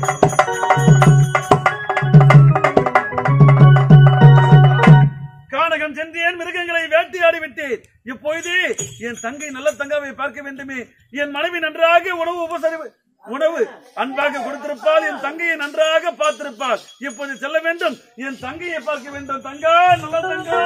கானகம் சென்றேன் மிருகங்களை வேட்டையாடி விட்டேன் இப்பொழுது என் தங்கை நல்ல தங்காவை பார்க்க வேண்டுமே என் மனைவி நன்றாக உணவு உபசரி உணவு அன்பாக கொடுத்திருப்பாள் என் தங்கையை நன்றாக பார்த்திருப்பாள் இப்போது செல்ல வேண்டும் என் தங்கையை பார்க்க வேண்டும் தங்கா நல்ல தங்கா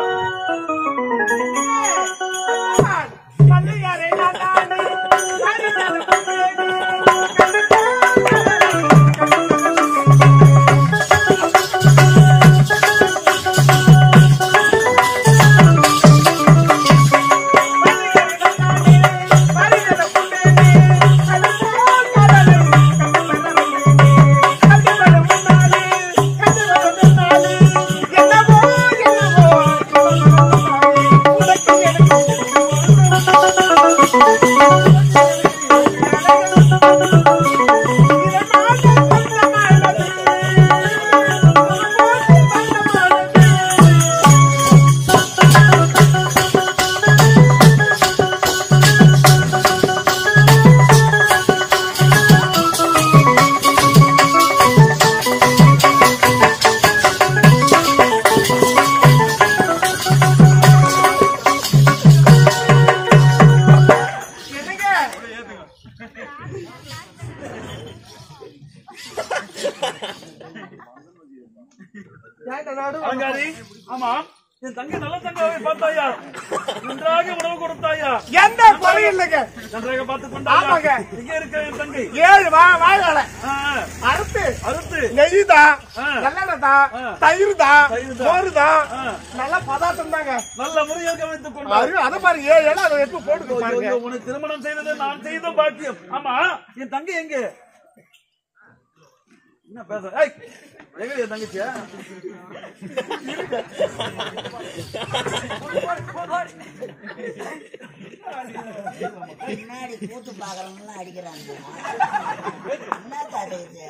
அலங்காரி ஆமா என் தங்கை நல்ல தங்காவை பார்த்தாயா நன்றாக உணவு கொடுத்தாயா எந்த குறையும் இல்லைங்க நன்றாக பார்த்துக் ஆமாங்க. கொண்டாயா இங்கே இருக்க என் தங்கை ஏழு வா வாழை ஆ, அறுத்து அறுத்து நெய் தான் ஆ. நல்லெண்ணெய் தான் ஆ. தயிர் தான் தயிர் தான். மோர் தான் ஆ. நல்ல பதார்த்தம் தாங்க நல்ல முறையில் கவனித்துக் கொண்டார் அது அதை பாருங்க ஏழு ஏழு அதை எடுத்து போட்டு பாருங்க ஐயோ, உனக்கு திருமணம் செய்தது நான் செய்த பாக்கியம் ஆமா என் தங்கை எங்க என்ன பேச ஏய், எங்க என் தங்கச்சியா பின்னாடி கூத்து பாக்குறவங்கலாம் அடிக்கிறாங்க என்ன கதை இது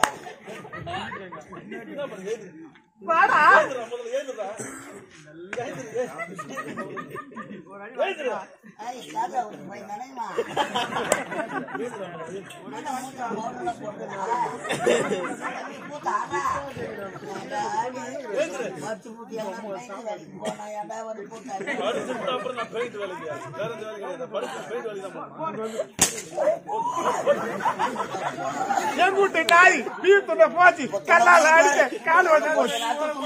வாடா ஐய், தாத்தா விட்டு போய் நினைமா என்ன வந்து மோட்டர்ல போட்டுருவா? கூத்து ஆடா. ஏன்டா ஆடி? மச்சு பூட்டி எல்லாம் பயந்து வேலைக்கு போனா ஏன்டா ஒரு கூத்து ஆடி? அப்புறம் நான் போயிட்டு வேலைக்கு வேற எந்த வேலைக்கு கிடையாது. படிச்சு போயிட்டு வேலைக்கு தான் போகணும். என் கூட்டு நாய் வீட்டுல போச்சு கல்லால அடிக்க கால் வந்து போச்சு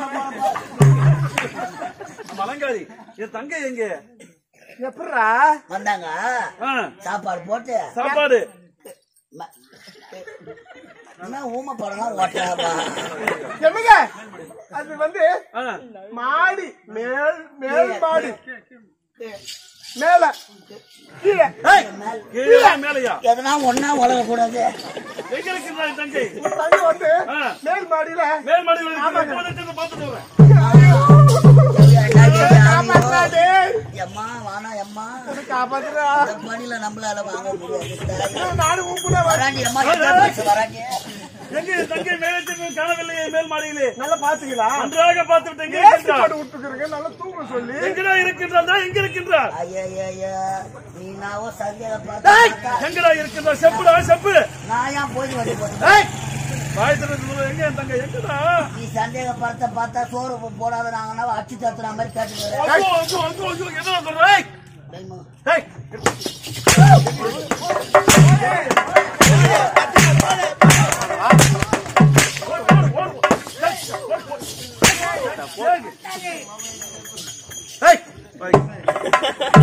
நம்ம அலங்காரி என் தங்கை எங்க எப்படா வந்தாங்க ஆ, சாப்பாடு போட்டு சாப்பாடு ம- என்ன ஊமை படம் ஓட்டாப்பா என்னங்க அது வந்து ஆ, மாடி மேல் மேல் மாடி மேல கீழே ஏய், கீழே மேலையா எதனா ஒன்னா உலக கூடாது எங்க இருக்கின்றா என் தங்கை தங்க வந்து ஆ. மேல் மாடியில மேல் மாடி பார்த்துட்டு வரேன் காப்பாத்துறாடே எம்மா வானா எம்மா காப்பாத்துறா இந்த மணில நம்மளால வாங்க முடியாது நானும் உப்புல வரேன் வராண்டி அம்மா என்ன பேச வராண்டி எங்க என் தங்கை மேலே காணவில்லையே மேல் மாடியிலே நல்லா பாத்துங்களா நன்றாக பார்த்து விட்டு எங்க ஏசி இருக்கின்றார் போட்டு விட்டுக்கிறீங்க நல்லா தூங்க சொல்லி எங்கடா இருக்கின்றார் எங்க இருக்கின்றார் ஐயா நீ நாவோ சந்தேகம் ஏய், பார்த்தா எங்கடா இருக்கின்றார் செப்புடா செப்பு நான் ஏன் போய் வண்டி போட்டு ஏய், வாய் திறந்து சொல்லு, எங்க என் தங்கை எங்கடா நீ சந்தேகப்படுத்த பார்த்தா சோறு போடாத நாங்கன்னா அச்சு தத்துற மாதிரி கேட்டுக்கிறேன் அங்கோ அங்கோ அங்கோ அங்கோ என்ன சொல்ற ஏய், ஏய், ஓடு, ஓடு, ஓடு. ஏய், ஓடு, ஓடு. ஏய், ஏய்,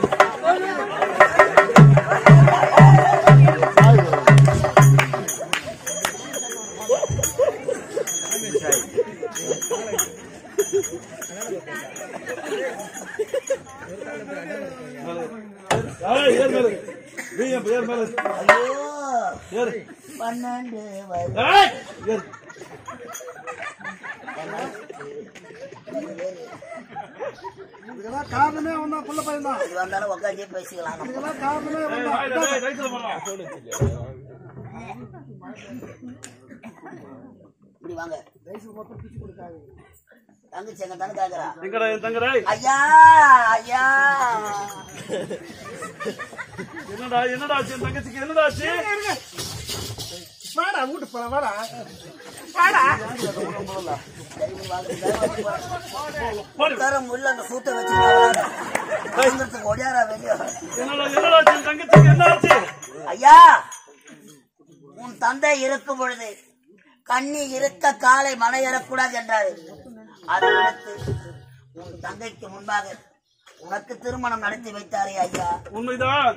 ஏய், ஏறு மேல. நீ ஏன் ஏறு மேல. ஐயோ ஏறு. பன்னெண்டு வயது ஏய், ஏறு. இதெல்லாம் காரணமே அவன் தான் புள்ள பையன் தான் இது வந்தாலும் உட்காந்து பேசிக்கலாம் நம்ம. இதெல்லாம் காரணமே அவன் ஏய், தான் வாயில, ஏய், ரைட்ல போடா. இப்படி வாங்க தங்கச்சி எங்க தானே கேக்குறா எங்கடா என் தங்கரை ஐயா ஐயா என்னடா என்னடா ஆச்சு என் தங்கச்சிக்கு என்னடா ஆச்சு வாடா வீட்டு போலாம் வாடா வாடா உட்கார முடியல அந்த சூட்டை வச்சுட்டு ஒடியாரா வெளியே என்னடா என்னடா ஆச்சு? என் தங்கச்சிக்கு என்ன ஆச்சு ஐயா உன் தந்தை இருக்கும் பொழுது கண்ணி இருக்க காலை மழை ஏறக்கூடாது என்றார் அதை அடுத்து உன் தங்கைக்கு முன்பாக உனக்கு திருமணம் நடத்தி வைத்தாரே ஐயா உண்மைதான்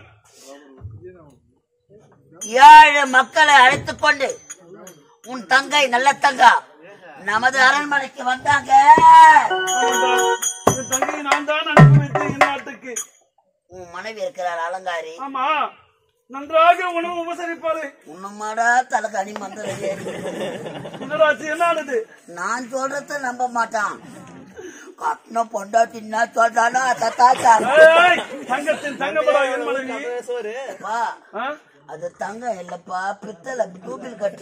ஏழு மக்களை அழைத்துக் கொண்டு உன் தங்கை நல்ல தங்கா நமது அரண்மனைக்கு வந்தாங்க உண்மைதான். என் தங்கையை நான் தான் அனுப்பி வைத்தேன் என் நாட்டுக்கு உன் மனைவி இருக்கிறார் அலங்காரி ஆமா நன்றாக உணவு உபசரிப்பாரு உன்னமாடா தலைக்கு அடி மந்திர என்னடா ஆச்சு? என்ன ஆனது நான் சொல்றத நம்ப மாட்டான் கட்டின பொண்டாட்டின்னா சொல்றானா தத்தாச்சா ஏய், தங்கத்தின் தங்கப்படா என் மனைவி பா ஆ? அது தங்கம் இல்லப்பா பித்தளை டூபில் கட்டு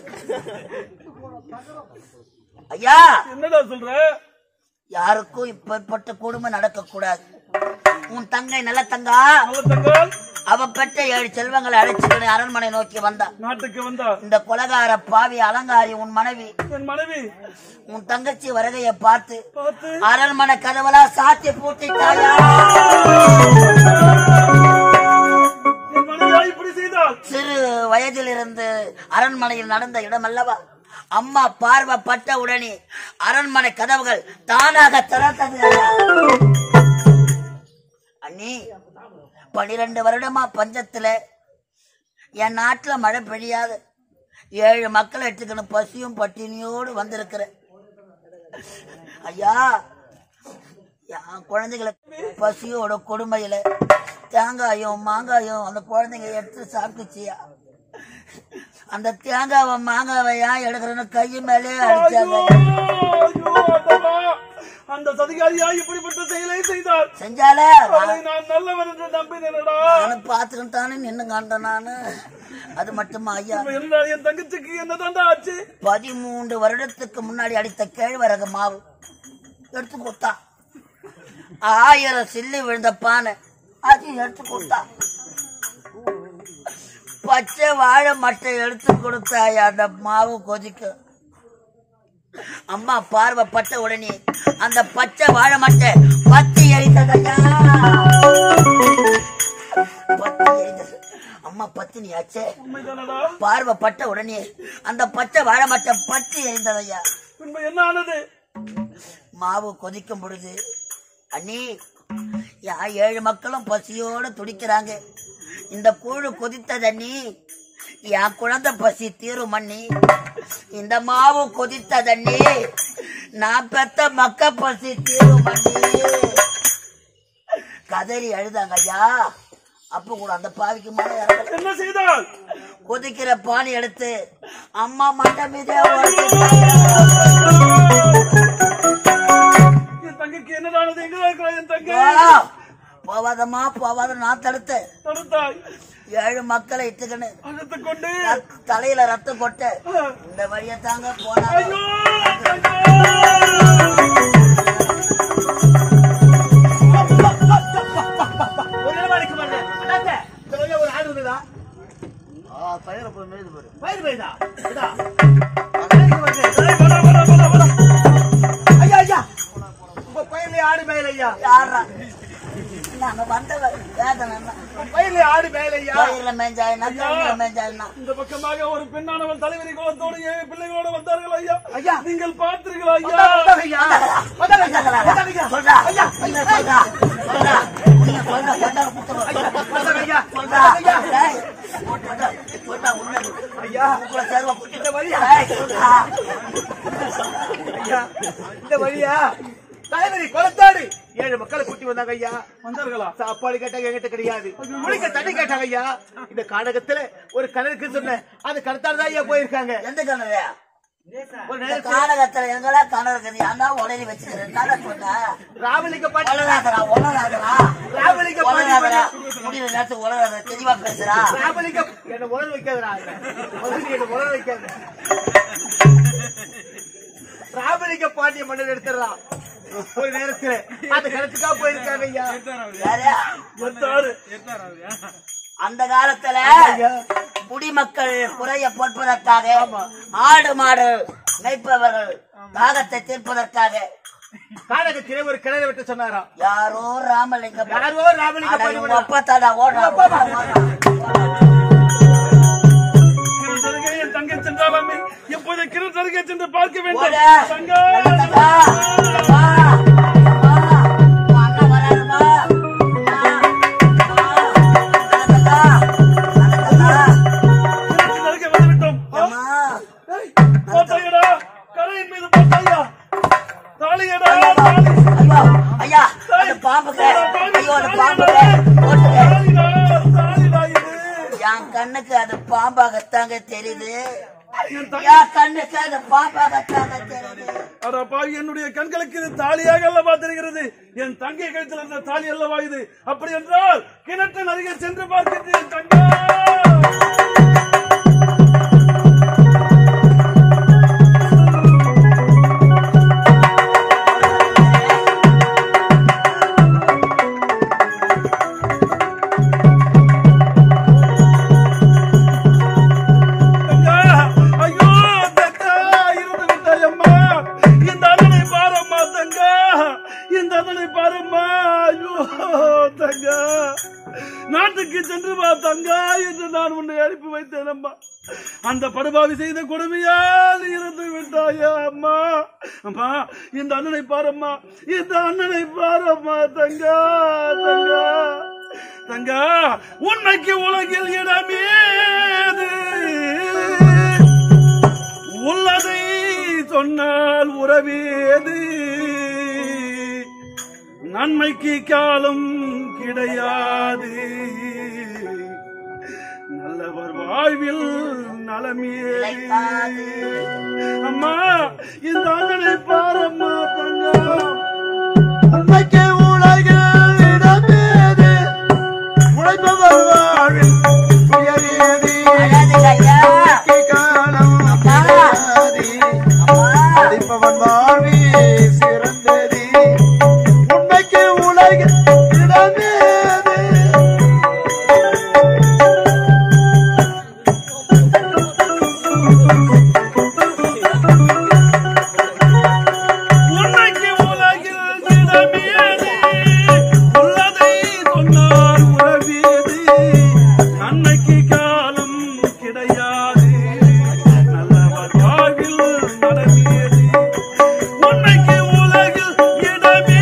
ஐயா என்னடா சொல்ற யாருக்கும் இப்பேற்பட்ட கொடுமை நடக்க கூடாது உன் தங்கை நல்ல தங்கா நல்ல தங்கம் அவ பெற்ற ஏழு செல்வங்களை அழைச்சுக்கிட்டு அரண்மனை நோக்கி வந்தா நாட்டுக்கு வந்தா இந்த கொலகார பாவி அலங்காரி உன் மனைவி என் மனைவி உன் தங்கச்சி வருகையை பார்த்து பார்த்து அரண்மனை கதவெல்லாம் சாத்தி பூட்டிட்டாயா என் மனைவியா இப்படி செய்தால் சிறு வயதில் இருந்து அரண்மனையில் நடந்த இடம் அல்லவா அம்மா பார்வை பட்ட உடனே அரண்மனை கதவுகள் தானாக திறந்தது ஐயா. அண்ணி பனிரெண்டு வருடமா பஞ்சத்துல என் நாட்டுல மழை பெய்யாது ஏழு மக்களை எடுத்துக்கணும் பசியும் பட்டினியோடு வந்திருக்கிறேன் ஐயா என் குழந்தைகளுக்கு பசியோட கொடுமையில தேங்காயும் மாங்காயும் அந்த குழந்தைங்க எடுத்து சாப்பிட்டுச்சியா அந்த தேங்காவை மாங்காவையா எடுக்கிறேன்னு கை மேலே அடிச்சாங்க ஐயோ, ஆண்டவா. அந்த சதிகாரியா இப்படிப்பட்ட செயலை செய்தார் செஞ்சாலே அவளை நான் நல்லவன் என்று நம்பினேனடா நானும் பார்த்துக்கிட்டு தானே நின்று காண்டேன் நானு அது மட்டுமா ஐயா இப்ப என்னடா என் தங்கச்சிக்கு என்னதான்டா ஆச்சு பதிமூன்று வருடத்துக்கு முன்னாடி அடித்த கேழ்வரகு மாவு எடுத்து கொடுத்தா ஆயிரம் சில்லி விழுந்த பானை அது எடுத்து கொடுத்தா பச்சை வாழை மட்டை எடுத்து கொடுத்தாயா அந்த மாவு கொதிக்க அம்மா பார்வை பட்ட உடனே அந்த பச்சை வாழை மட்டை பத்தி எரித்ததையா பத்தி எரித்தது அம்மா பத்தினியாச்சே உண்மைதானடா பார்வை பட்ட உடனே அந்த பச்சை வாழை மட்டை பற்றி எரிந்ததையா பின்பு என்ன ஆனது மாவு கொதிக்கும் பொழுது அண்ணி யா ஏழு மக்களும் பசியோட துடிக்கிறாங்க இந்த கூழு கொதித்தது அண்ணி என் குழந்தை பசி தீரும் அண்ணி இந்த மாவு கொதித்தது அண்ணி நான் பெத்த மக்க பசி தீரும் அண்ணி கதறி அழுதாங்க ஐயா அப்ப கூட அந்த பாவிக்கு மேல இறங்கல என்ன செய்தால் கொதிக்கிற பானை எடுத்து அம்மா மண்டை மீதே என் தங்கைக்கு என்னதானது எங்கதான் இருக்கிறா என் தங்கை போவாதம்மா போவாத நான் தடுத்தேன் தடுத்தாய் ஏழு மக்களை இட்டுக்கணு அழைத்துக் கொண்டு ரத்த- தலையில ரத்தம் கொட்ட இந்த வழியை தாங்க போனா ஐயோ தங்கை! ஒரு இடம் அடிக்க மாட்டேன் அண்ணாத்த, இந்த வழியா ஒரு ஆடு இருக்குதா பயிர போய் மேய்து போரு வயிறு போயிதா இதா அடிக்க மாட்டேன் ஏய், வர, வர, வர, வர. ஐயா ஐயா உங்க பயிர்லயே ஆடு மேல ஐயா யாரா நாங்க வந்த வேதனை பயிர்லயே ஆடு மேல ஐயா பயிரில மேஞ்சாயினா கருவில மேஞ்சாயினா இந்த பக்கமாக ஒரு பெண்ணானவள் தலைவரி கோலத்தோடு ஏழு பிள்ளைகளோடு வந்தார்கள் ஐயா ஐயா. நீங்கள் பார்த்தீர்களா ஐயா வந்தாங்க ஐயா வந்தாங்க ஐயா வந்தாங்க ஐயா சொல்றா என்ன சொல்றா சொல்றா உன்னை சொல்றா கொண்டா குத்துறோம் வந்தாங்க ஐயா சொல்றா ஐயா டேய், சொல்றா சொல்றா உண்மை ஐயா உங்களை சேர்வா குத்தி இந்த வழியா டேய், சொல்றா ஐயா இந்த வழியா தலைவரி குளத்தாடு ஏழு மக்களை கூட்டி வந்தாங்க ஐயா வந்தார்களா சாப்பாடு கேட்டாங்க என்கிட்ட கிடையாது குளிக்க தண்ணி கேட்டாங்க ஐயா இந்த காடகத்துல ஒரு கிணறுக்கு சொன்னேன் அது கடத்தாடு தான் ஐயா போயிருக்காங்க எந்த கிணறு ஒரு இந்த நேரத்துல கானகத்துல எங்களா கிணறு இருக்குது ஏன்டா உடனே வச்சுக்கிறேன் தானே சொன்ன ராவலிங்க பாட்டி உலகாதரா உலகாதரா ராவலிங்க பாட்டி உலகாதரா முடியல நேரத்துக்கு உலகாத தெளிவா பேசுறா ராவலிங்க என்ன உணர வைக்காதடா முதல்ல என்ன உணர வைக்காத ராமலிங்க பாண்டிய மன்னர் எடுத்துடலாம் ஒரு நேரத்துல அந்த கிணத்துக்கா போயிருக்காங்க ஐயா யாரு எத்தாரு அந்த காலத்துல ஐயா. குடிமக்கள் குறைய போட்பதற்காக ஆமா. ஆடு மாடு மேய்ப்பவர்கள் தாகத்தை தீர்ப்பதற்காக கானகத்திலே ஒரு கிணறு வெட்ட சொன்னாராம் யாரோ ராமலிங்கம் யாரோ ராமலிங்க அட, பண்ணி இவங்க அப்பத்தாடா, ஓடுறா, ஓடுறா, ஓடுறா. கிருஷ்ண அருகே என் தங்கை சென்றாலுமே இப்போது கிருஷ்ண அருகே சென்று பார்க்க வேண்டும் ஓடு. தங்கா நல்லதா? வா, வா. உன் அண்ணன் வராருமா? வா, வா. நல்லதா? நல்லதா? கிருஷ்ண அருகே வந்துவிட்டோம் ஆ, அம்மா, போட்டாயடா கரையின் மீது போட்டாயா தாலியடா தாலி ஐயோ, ஐயா, அந்த பாம்புக்கு, ஐயோ, அந்த பாம்புக்கு, போட்டுக்க. தாலிடா தாலிடா இது என் கண்ணுக்கு அது பாம்பாகத்தாங்க தெரியுது என் தங்கை என் கண்ணுக்கு அது பாம்பாகத்தாங்க தெரியுது அட பாவி என்னுடைய கண்களுக்கு இது தாலியாக அல்லவா தெரிகிறது என் தங்கை கழுத்தில் இருந்த தாலி அல்லவா இது அப்படி என்றால் கிணற்றின் அருகே சென்று பார்க்கின்றேன் தங்கா தங்கா, ஐயோ தங்கா இருந்து விட்டாய் அம்மா இந்த அண்ணனை பாரம்மா தங்கா இந்த அண்ணனை பாரம்மா ஐயோ தங்கா நாட்டுக்கு சென்று வா தங்கா என்று நான் உன்னை அனுப்பி வைத்தேன் அம்மா அந்த படுபாவி செய்த கொடுமையால் இருந்து விட்டாயா அம்மா அம்மா இந்த அண்ணனை பாரம்மா இந்த அண்ணனை பாரம்மா தங்கா தங்கா தங்கா உண்மைக்கு உலகில் இடமேது உள்ளதை சொன்னால் உறவேது நன்மைக்கு காலம் கிடையாது நல்லவர் வாழ்வில் நலமேது அம்மா இந்த அண்ணனை பாரம்மா தங்கம் உண்மைக்கு உலகில் இடமேது உழைப்பவர் வாழ்வில் உயரேது அழாதீங்க ஐயா உனக்கு காலம் கிடையாது. அம்மா படிப்பவன் வாழ்வே சிறந்தது உண்மைக்கு உலகில் இடமேது உன்னைக்கு உலகில் இடமேது உள்ளதை சொன்னால் உறவேது நன்மைக்கு காலம் கிடையாது நல்லவர் வாழ்வில் நடமேது உன்னைக்கு உலகில் இடமேது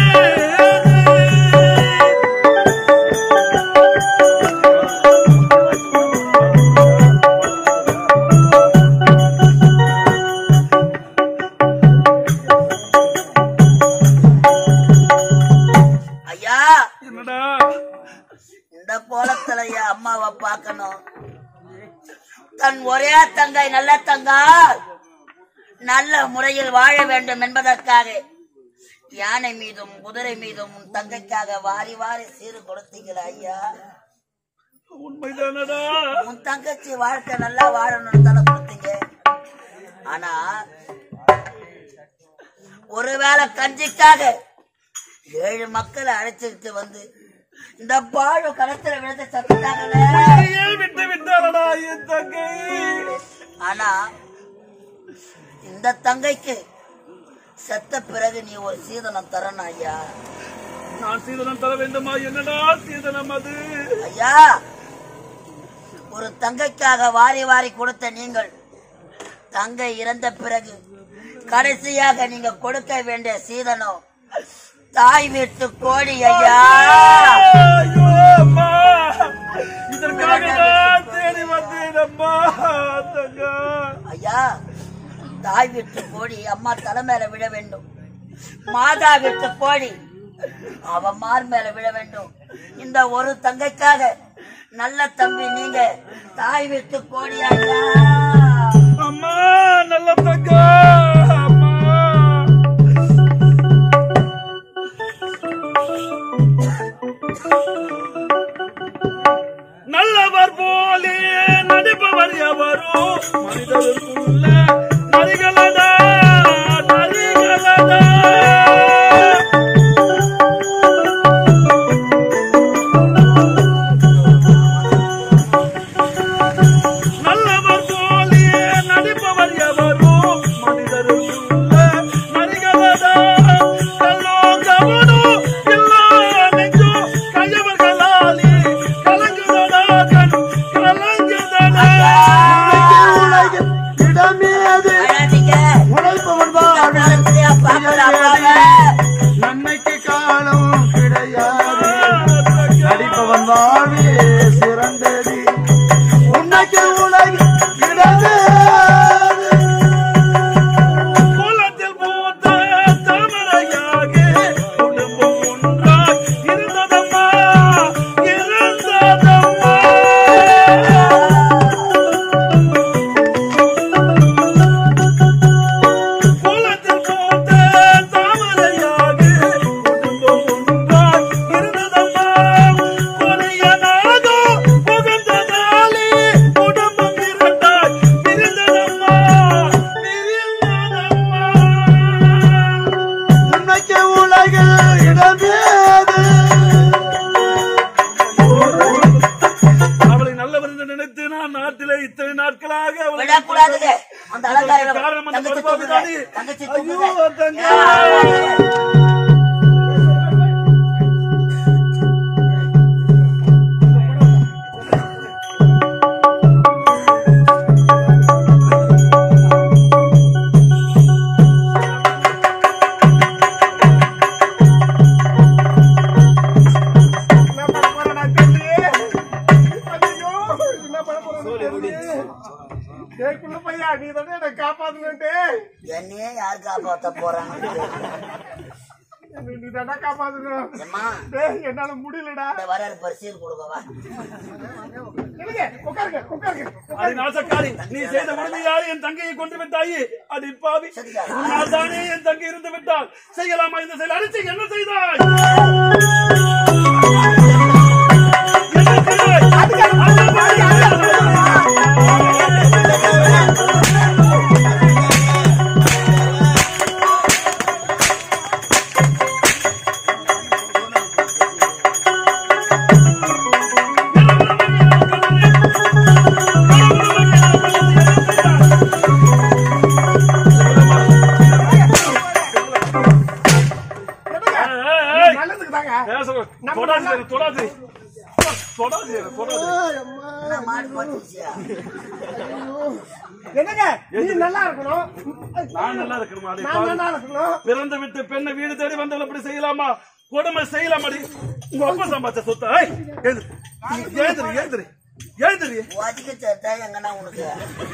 ஐயா என்னடா இந்த கோலத்துல என் அம்மாவை பார்க்கணும் தன் ஒரே தங்கை நல்ல தங்கா நல்ல முறையில் வாழ வேண்டும் என்பதற்காக யானை மீதும் குதிரை மீதும் உன் தங்கைக்காக வாரி வாரி சீறு கொடுத்தீங்களா ஐயா உண்மைதானடா உன் தங்கச்சி வாழ்க்கை நல்லா வாழணும்னு தானே கொடுத்தீங்க ஆனா ஒருவேளை கஞ்சிக்காக ஏழு மக்களை அழைச்சிட்டு வந்து இந்த பாழு களத்துல விழுந்து சத்துட்டாங்களே நீயே விட்டு விட்டாரடா என் தங்கை ஆனா இந்த தங்கைக்கு செத்த பிறகு நீ ஒரு சீதனம் தரணும் ஐயா நான் சீதனம் தர வேண்டுமா என்னடா சீதனம் அது ஐயா ஒரு தங்கைக்காக வாரி வாரி கொடுத்த நீங்கள் தங்கை இறந்த பிறகு கடைசியாக நீங்க கொடுக்க வேண்டிய சீதனம் தாய் வீட்டு கோழி ஐயா ஐயோ அம்மா இதற்காக தான் தேடி வந்தேன் அம்மா தங்கா ஐயா தாய் வீட்டு கோழி அம்மா தலை மேல விழ வேண்டும் மாதா வீட்டு கோழி அவ மார் மேல விழ வேண்டும் இந்த ஒரு தங்கைக்காக நல்ல தம்பி நீங்க தாய் வீட்டு கோழி ஐயா அம்மா நல்ல தங்கா அம்மா நல்லவர் போலே நடிப்பவர் எவரோ மனிதருக்குள்ள நரிகளடா நரிகளடா எதுக்கு? அந்த அலங்காரம் காரணம் அந்த தங்கச்சி கருப்பாப்பி தூக்குங்க. தானே. தங்கச்சி ஐயோ, தூக்குங்க. தங்கை. ஏன்? என்ன பண்ண போறேன் நான் தெரியலையே. ஐயோ, என்ன பண்ண போறேன்னு தெரியலையே. டேய் குள்ள பையா, நீ தானே என்னை காப்பாத்தணுன்ட்டு. என்னையே யார் காப்பாத்த போறாங்க என்னை நீ தானே காப்பாத்தணும். அம்மா டேய், என்னால முடியலடா இந்த வர பரிசீல் கொடுக்கவா இல்லைங்க, உட்காருங்க உட்காருங்க அடி நாசக்காரி நீ செய்த உடமையால் என் தங்கையை கொண்டு விட்டாயே அடி பாவி உன்னால் தானே என் தங்கை இருந்து விட்டால் செய்யலாமா இந்த செயல் அடிச்சு என்ன செய்தாய் என்ன செய்தாய்? ஏய், ஏய், ஏய். நல்லதுக்கு தாங்க பேச- தொடாது என்னை, தொடாது தொடாது என்னை, தொடாது என்ன மாட்டு பட்டுச்சியா என்னங்க நீ நல்லா இருக்கணும் நான் நல்லா இருக்கணுமா அடி நான் பாவி. நல்லா இருக்கணும் பிறந்து விட்டு பெண்ணை வீடு தேடி வந்தவள் இப்படி செய்யலாமா கொடுமை செய்யலாமாடி உங்க அப்பா சம்பாதிச்ச சொத்த ஏய், எழுந்திரு. எழுந்திரு எழுந்திரு எழுந்திரு ஒதுக்க சேர்த்தா எங்கன்னா உனக்கு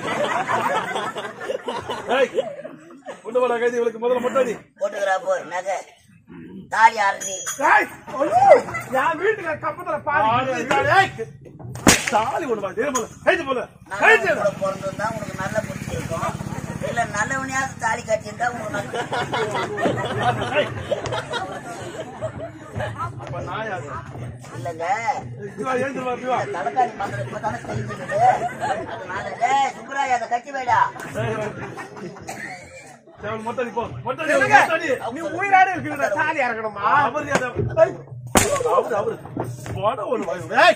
ஏய் கொண்டு வர கைதி இவளுக்கு முதல்ல முட்டாடி போட்டுக்கிறா போ நகை தாலி அரைஞ்சி டேய், ஐயோ, என் வீட்டுல கப்பத்துல பாரு தாலி ஒண்ணு வா தேவல கைது போல நல்ல கைது கூட பிறந்திருந்தா உனக்கு நல்ல புத்தி இருக்கும் இல்ல நல்லவனையாவது தாலி கட்டியிருந்தா உனக்கு நல்ல ஏய். அப்ப நான் யாரு இல்லங்க இவா எழுந்து வா இவா தலைக்காணி மந்திரம் இப்பதானே தெரிஞ்சுக்குது அதனால டேய் சுப்பராயா அதை கட்டி வைடா தேவல் மொட்டடி போ மொட்டடி என்னங்க? மொட்டடி நீ உயிரோட இருக்கிற தாலி இறக்கணுமா அவர் யாரு? ஏய். அவரு அவரு போட ஒரு வாய் ஏய்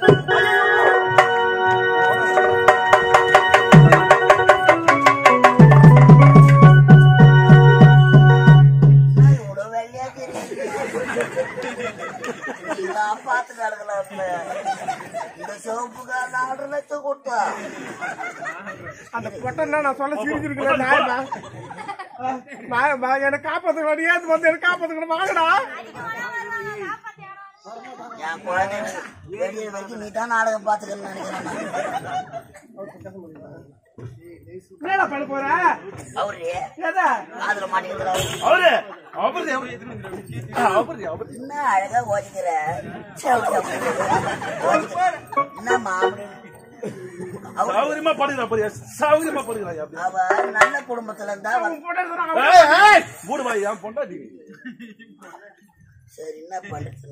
இவ்வளவு வெள்ளையா தெரியுது நான் பார்த்து கிடக்கலாம் இப்ப இந்த சிவப்புக்கார ஆறு லட்சம் கொடுத்தா அந்த பொட்டன்னா நான் சொல்ல சிரிச்சிருக்கல நாயமா நாயமா என்னை காப்பாத்த வேண்டிய வந்து என்ன காப்பாத்துக்கணும் வாங்கடா என் குழந்தை வெளியே வரைக்கும் நீ தான் நாடகம் பார்த்துக்கணும்னு நினைக்கிறேன் நான். என்னடா பண்ண போற அவரு ஏதா காதுல மாட்டிக்கிறாரு அவரு அவரு அவரு அவரு அவரு என்ன அழகா ஓதிக்கிற என்ன மாமி அவ சௌகரியமா பாடுகிறா பாரு சௌகரியமா பாடுகிறா அப்படி அவ நல்ல குடும்பத்துல இருந்தா அவ- உன் பொண்டாட்டி சொல்றாங்க, ஏய் ஏய் மூடு வாய் என் பொண்டாட்டி சரி என்ன பண்றது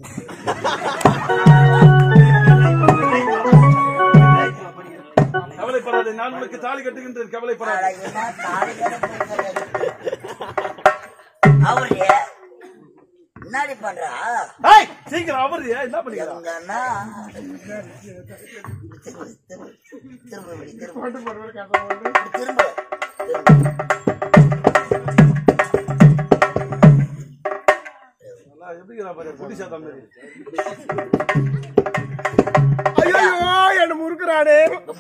கவலைப்படாதே நான் உனக்கு தாலி கட்டுகின்றேன் அட, கவலைப்படாதே என்ன தாலி கட்ட அவரு என்னடி பண்றா ஏய் சீக்கிரம் அவரு என்ன பண்ணிக்கிறா எங்கன்னா திரும்ப திரும்ப திரும்ப இப்படி, திரும்ப பொண்டு பொண்ணு கட்ட போது. இப்படி திரும்ப திரும்ப நல்லா எப்படிங்கிறா பாரு குடிசா தம்பி ஐயோ என்ன முறுக்குறானே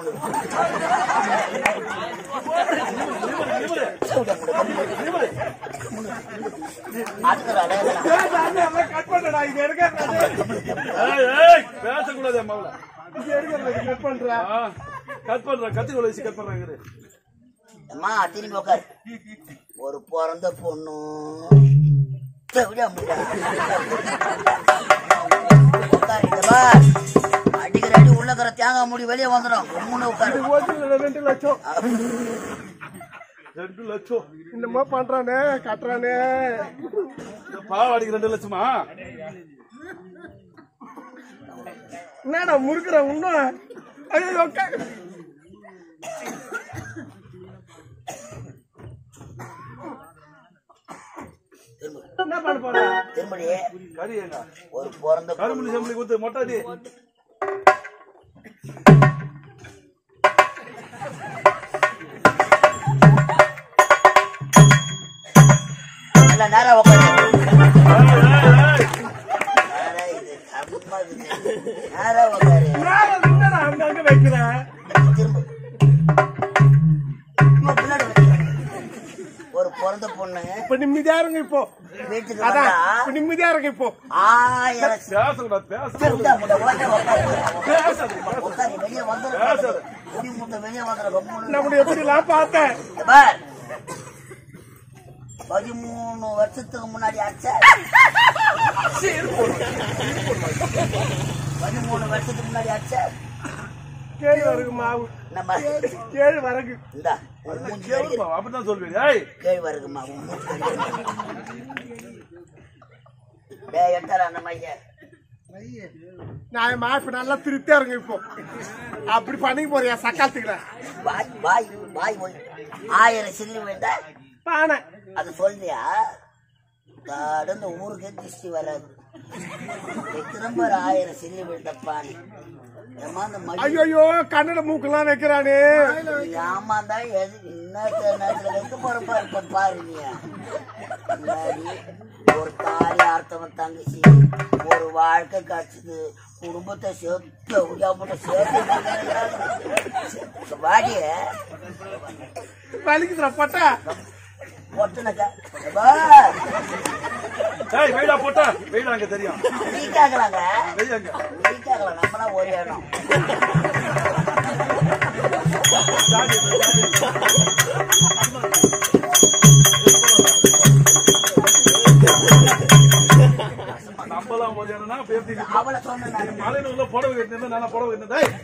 அதுக்குறாளே ஏன் தாண்டி எல்லாம் கட் பண்ணடா இது எடுக்கிறது ஏய் ஏய் பேசக்கூடாது அம்மாவுல இது எடுக்கிறது கட் பண்ற கட் பண்றேன் கத்தி கொலை வச்சு கட் பண்றாங்க அம்மா திரும்பி உட்காரு ஒரு பிறந்த பொண்ணு விட முடியாது உட்காரு இங்க பார். அடிக்கிற அடி உள்ளக்கிற தேங்காய் மூடி வெளியே வந்துடும் உம்முன்னு உட்காரு ஓட்டுல ரெண்டு லட்சம் ரெண்டு லட்சம் என்னமோ பண்றானே கட்டுறானே இந்த பாவாடிக்கு ரெண்டு லட்சமா என்னடா முறுக்குற இன்னும் ஐயோ க- என்ன பண்ண போற திரும்படி கறி ஏங்க ஒரு பிறந்த பொண்ணு கரும்புலி செம்புலி குத்து மொட்டாடி உட்கார்ல நேரம் உட்காரு ஏய், ஏய், ஏய். நேரா இது கம்மா இது. நேரா உட்காரு நேரம் நின்னு அங்க அங்க வைக்கிறேன் திரும்ப இன்னும் பின்னாடி வைக்கிறேன். ஒரு பிறந்த பொண்ணு இப்ப நிம்மதியா இருங்க இப்போ வீட்டுக்கு அதான் வந்தா இப்ப நிம்மதியா இருங்க இப்போ ஆயிரம் பேசக்கூடாது, பேச- இருந்தா கூட உடனே உட்காரு. பேசாதீங்க. உட்காரு, வெளியே வந்துரு. குடி மூட்டை வெளியே வந்துரு, கம்முனு. நம்மள எப்படி எல்லாம் பார்த்தேன் இங்க பார். பதிமூணு வருஷத்துக்கு முன்னாடி அடிச்ச பதிமூணு வருஷத்துக்கு முன்னாடி அடிச்ச கேழு வரகு மாவு நம்ம கேழு வரகு இந்தா உன் மூஞ்சி அடிக்கிற கேளுப்பா, அப்படித்தான் சொல்வீங்க. ஏய், கேழ் வருகுமா உன் மூஞ்சி அடிக்கிற. டேய் எட்டரா அந்த மைய நான் இப்ப நல்லா திருப்தியா இருங்க இப்போ அப்படி பண்ணிக்க போறியா சக்காத்துக்கிறேன் வாய் வாய் வாய் போய் ஆயிரம் சில்லு வேண்டா பானை அது சொல்றியா கடந்த ஊருக்கே திருஷ்டி வராது நீ திரும்ப ஒரு ஆயிரம் சில்லு விழுந்தப்பான்னு ஏமா அந்த மடி ஐயோ கன்னட மூக்கெல்லாம் வைக்கிறானே ஏமாந்தா எது இன்னத்த நேரத்துல வைக்க போறப்பா இருக்க பாரு நீ முன்னாடி ஒரு தாலி அர்த்தவன் தங்கச்சி ஒரு வாழ்க்கை கிடைச்சது குடும்பத்தை சேர்த்து உரியாமட்ட சேர்த்து வாடிய வலிக்குதுடா பட்டா ஒட்டுனக்கா ஏய், வெயிடா போட்டா, வெயிடா அங்க தெரியும். நீ கேக்கலாங்க வெய் அங்க. நீ கேக்கலாம் நம்மளா ஒரு இடம் நம்மலாம் போது என்னன்னா, இப்ப எப்படி இருக்கு? அவளை சொன்ன நான் மலையில உள்ள புடவை கட்டினது, நானா புடவை கட்டினது? ஏய்,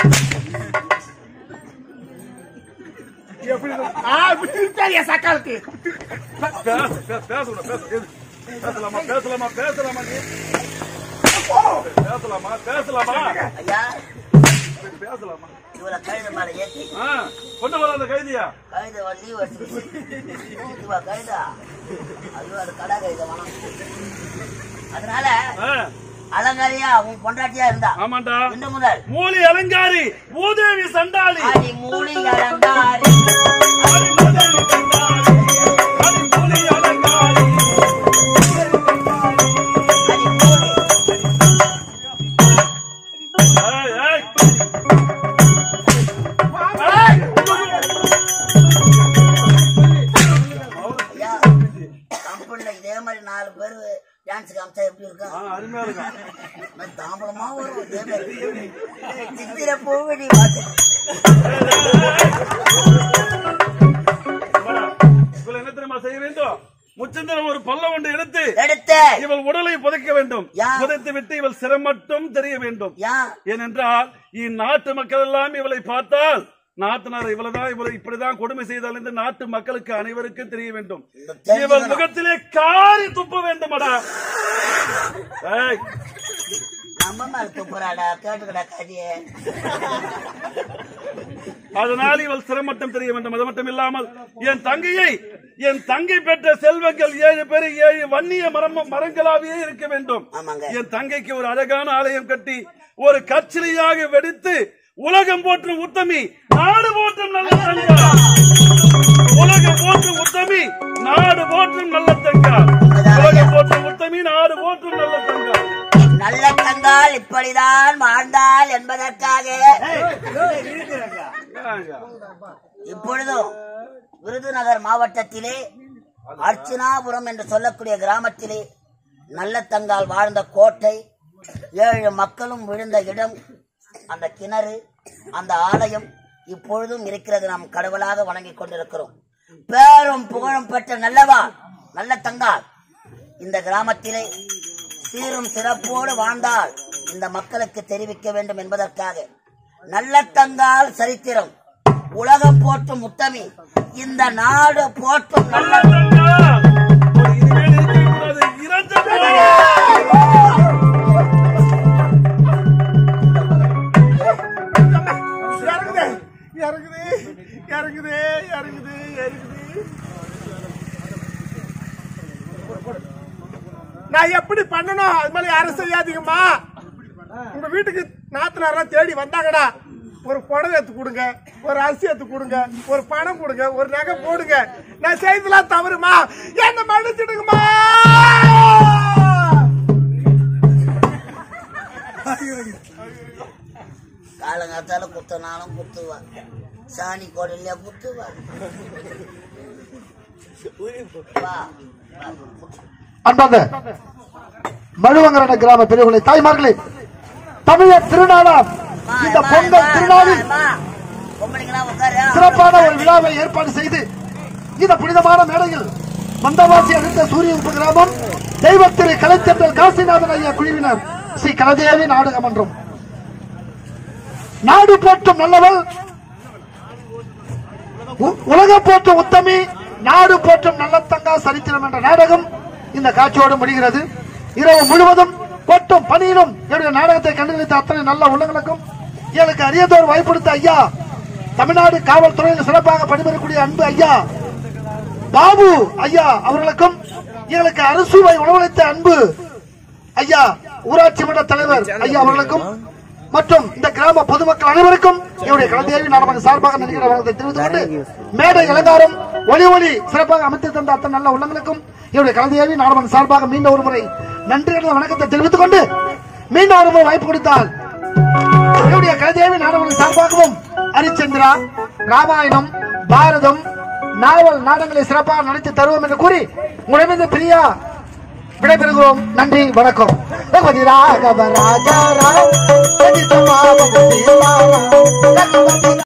எப்படி இருக்கு? ஆ இப்ப திருப்தியா சக்காலத்து பேச, பேச, பேசக்கூடாது, பேச. ஏய், பேசலாமா பேசலாமா பேசலாமா நீ பேசலாமா பேசலாமா ஐயா பேசலாமா இவளை கழுத மேல ஏத்தி ஆ, கொண்டு வர அந்த கைதியா கழுத வந்து லீவ் எடுத்து இதுவா கழுதா ஐயோ அது கடா கழுத வேணாம் அதனால ஆ, அலங்காரியா உன் பொண்டாட்டியா இருந்தா ஆமாண்டா இன்று முதல் மூலி அலங்காரி மூதேவி சண்டாளி ஆடி மூலி அலங்காரி ஆதி மூதேவி சண்டாளி ஆதி மூலி அலங்காரி ஆடி மூலி ஏய், ஏய். ஐயா கம்பெனில இதே மாதிரி நாலு பேர் டான்ஸ் காமிச்சா எப்படி ஆ, இருக்கும் அருமையா இருக்கும் நான் தாம்பளமா வரும் இதே மாதிரி சித்திர பூவடி பார்த்து வா. இவள் என்ன தெரியுமா செய்ய வேண்டும் முச்சந்திரம் ஒரு பல்ல ஒன்று எடுத்து எடுத்து இவள் உடலை புதைக்க வேண்டும் யா. புதைத்து விட்டு இவள் சிரம் மட்டும் தெரிய வேண்டும் ஏன் ஏனென்றால் இந்நாட்டு மக்கள் எல்லாம் இவளை பார்த்தால் நாட்டினார் இவ்வளவுதான் இவளை இப்படிதான் கொடுமை செய்தால் என்று நாட்டு மக்களுக்கு அனைவருக்கும் தெரிய வேண்டும் தெரிஞ்சுக்கணும். இவள் முகத்திலே காரி துப்ப வேண்டுமடா ஏய், நம்ம மேல துப்புறாடா கேட்டுக்கடா கதையே அதனால் இவள் சிரமட்டம் தெரிய வேண்டும் அது மட்டும் இல்லாமல் என் தங்கையை என் தங்கை பெற்ற செல்வங்கள் ஏழு பேர் ஏழு வன்னிய மரம் மரங்களாகவே இருக்க வேண்டும் ஆமாங்க என் தங்கைக்கு ஒரு அழகான ஆலயம் கட்டி ஒரு கச்சிலையாக வெடித்து உலகம் போற்றும் உத்தமி நாடு போற்றும் நல்ல தங்கா உலகம் போற்றும் உத்தமி நாடு போற்றும் நல்ல தங்கா உலகம் போற்றும் உத்தமி நாடு போற்றும் நல்ல தங்கா நல்ல தங்கால் இப்படிதான் வாழ்ந்தால் என்பதற்காக இப்பொழுதும் விருதுநகர் மாவட்டத்திலே அர்ச்சனாபுரம் என்று சொல்லக்கூடிய கிராமத்திலே நல்ல தங்கால் வாழ்ந்த கோட்டை ஏழு மக்களும் விழுந்த இடம் அந்த கிணறு அந்த ஆலயம் இப்பொழுதும் இருக்கிறது நாம் கடவுளாக வணங்கிக் கொண்டிருக்கிறோம் பேரும் புகழும் பெற்ற நல்லவா நல்ல தங்கால் இந்த கிராமத்திலே சீரும் சிறப்போடு வாழ்ந்தால் இந்த மக்களுக்கு தெரிவிக்க வேண்டும் என்பதற்காக நல்ல தங்கால் சரித்திரம் உலகம் போற்றும் முத்தமி இந்த நாடு போற்றும் நல்ல நல்ல தங்கா ஒரு இனிமேல் இருக்கக்கூடாது இறந்து போ. இறங்குது இறங்குது இறங்குது இறங்குது இறங்குது நான் எப்படி பண்ணணும் அது மாதிரி யாரும் செய்யாதீங்கம்மா உங்க வீட்டுக்கு நாத்தனாரெல்லாம் தேடி வந்தாங்கடா ஒரு புடவை எடுத்து கொடுங்க ஒரு அரிசி எடுத்து கொடுங்க ஒரு பணம் கொடுங்க ஒரு நகை போடுங்க நான் செய்தலாம் தவறுமா என்ன மன்னிச்சிடுங்கம்மா காலங்காத்தால குத்தனாலும் குத்துவா சாணி கோடையில குத்துவா வா அன்பார்ந்த மழுவங்கரன கிராம பெரியவர்களே தாய்மார்களே தமிழர் திருநாளாம் இந்த பொங்கல் திருநாளில் பொம்பளைங்களா உட்காரு சிறப்பான ஒரு விழாவை ஏற்பாடு செய்து இந்த புனிதமான மேடையில் மந்தவாசி அடுத்த சூரிய உப்பு கிராமம் தெய்வத்திரு கலைச்சென்றல் காசிநாதன் ஐயா குழுவினர் ஸ்ரீ கலதேவி நாடக மன்றம் நாடு போற்றும் நல்லவள் உ- உலகம் போற்றும் உத்தமி நாடு போற்றும் நல்லத்தங்கா சரித்திரம் என்ற நாடகம் இந்த காட்சியோடு முடிகிறது இரவு முழுவதும் கொட்டும் பணியிலும் என்னுடைய நாடகத்தை கண்டுகளித்த அத்தனை நல்ல உள்ளங்களுக்கும் எனக்கு அரியதோர் வாய்ப்படுத்த ஐயா தமிழ்நாடு காவல்துறையில் சிறப்பாக பணிபுரியக்கூடிய அன்பு ஐயா பாபு ஐயா அவர்களுக்கும் எங்களுக்கு அறுசுவை உணவளித்த அன்பு ஐயா ஊராட்சி மன்ற தலைவர் ஐயா அவர்களுக்கும் மற்றும் இந்த கிராம பொதுமக்கள் அனைவருக்கும் என்னுடைய கலந்தேவி நாடகம் சார்பாக நடிகிற வணக்கத்தை தெரிவித்துக் கொண்டு மேடை அலங்காரம் ஒளி ஒளி சிறப்பாக அமைத்து தந்த அத்தனை நல்ல உள்ளங்களுக்கும் என்னுடைய கலந்தேவி நாடகம் சார்பாக மீண்டும் ஒரு முறை நன்றி கலந்த வணக்கத்தை தெரிவித்துக் கொண்டு மீண்டும் ஒரு முறை வாய்ப்பு கொடுத்தால் என்னுடைய கலதேவி நாடகம் சார்பாகவும் ஹரிச்சந்திரா ராமாயணம் பாரதம் நாவல் நாடகங்களை சிறப்பாக நடித்து தருவோம் என்று கூறி உங்களிடமிருந்து பிரியா விடைபெறுகிறோம் நன்றி வணக்கம் ரகுபதி ராகவ ராஜா ராம்